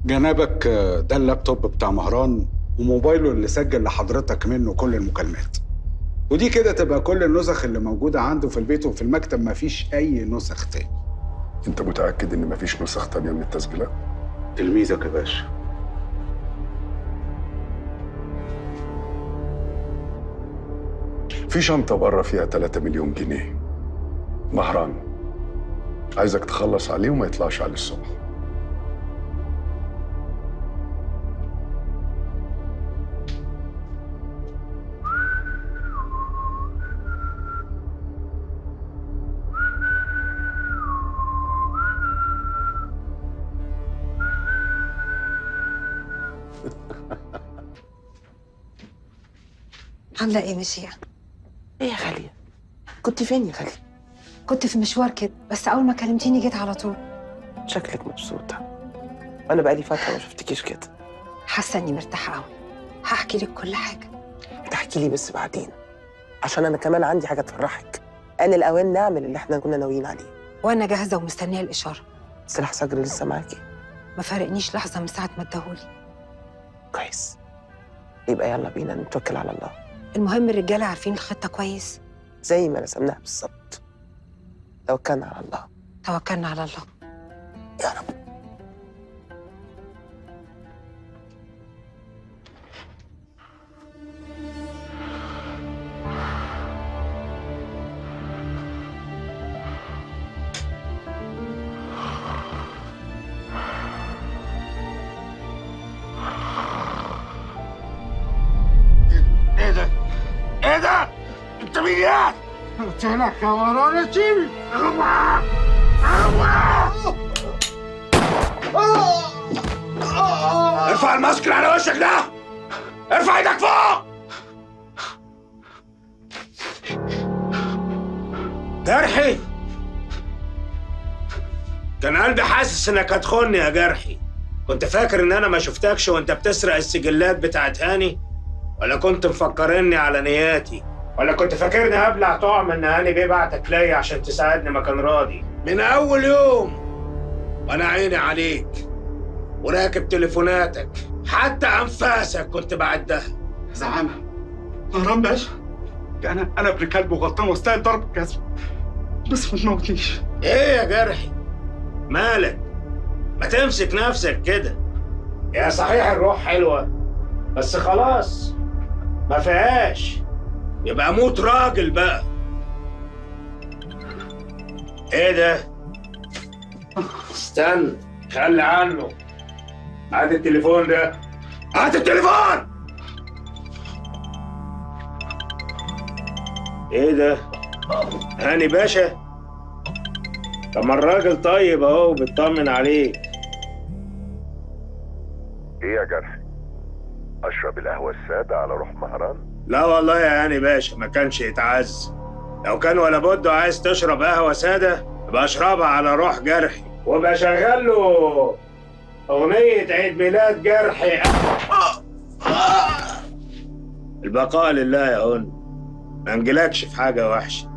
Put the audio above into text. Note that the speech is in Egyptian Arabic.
جنابك آه، ده اللابتوب بتاع مهران وموبايله اللي سجل لحضرتك منه كل المكالمات ودي كده تبقى كل النسخ اللي موجودة عنده في البيت وفي المكتب مفيش أي نسخ تاني انت متاكد ان مفيش نسخ تانية من التسجيلات تلميذك يا باشا في شنطه بره فيها 3 مليون جنيه مهران عايزك تخلص عليه وما يطلعش عليه الصبح عاملة ايه مشيع؟ ايه يا غالية كنت فين يا غالية كنت في مشوار كده بس أول ما كلمتيني جيت على طول شكلك مبسوطة أنا بقالي فترة ما شفتكيش كده حاسة إني مرتاحة أوي هحكي لك كل حاجة تحكي لي بس بعدين عشان أنا كمان عندي حاجة تفرحك آن الأوان نعمل اللي احنا كنا ناويين عليه وأنا جاهزة ومستنية الإشارة سلاح صجر لسه معاكي ما فارقنيش لحظة من ساعة ما اداهولي كويس يبقى يلا بينا نتوكل على الله المهم الرجالة عارفين الخطة كويس زي ما رسمناها بالظبط توكلنا على الله توكلنا على الله يا رب ايه ده؟ ايه ده؟ انت مين يا؟ قلت لك يا مروان سيبي اوعى اوعى ارفع الماسك اللي على وشك ده ارفع ايدك فوق جرحي كان قلبي حاسس انك هتخوني يا جرحي كنت فاكر ان انا ما شفتكش وانت بتسرق السجلات بتاعت هاني ولا كنت مفكرني على نياتي ولا كنت فاكرني هبلع طعم ان هاني بيه بعتك ليا عشان تساعدني ما كان راضي من اول يوم وانا عيني عليك وراكب تليفوناتك حتى انفاسك كنت بعدها زعامة مهران باشا أنا أنا ابن كلب وغلطان واستاهل ضرب الجزمة بس ما تموتنيش ايه يا جرحي مالك ما تمسك نفسك كده يا صحيح الروح حلوة بس خلاص ما فيهاش يبقى موت راجل بقى ايه ده استنى خلي عنه هات التليفون ده هات التليفون ايه ده هاني باشا طب ما الراجل طيب اهو بيطمن عليك ايه يا جرحي اشرب القهوه الساده على روح مهران لا والله يا هاني باشا ما كانش يتعز لو كان ولا بد عايز تشرب قهوة سادة يبقى اشربها على روح جرحي وابقى شغل له أغنية عيد ميلاد جرحي البقاء لله يا هون ما نجيلكش في حاجة وحشة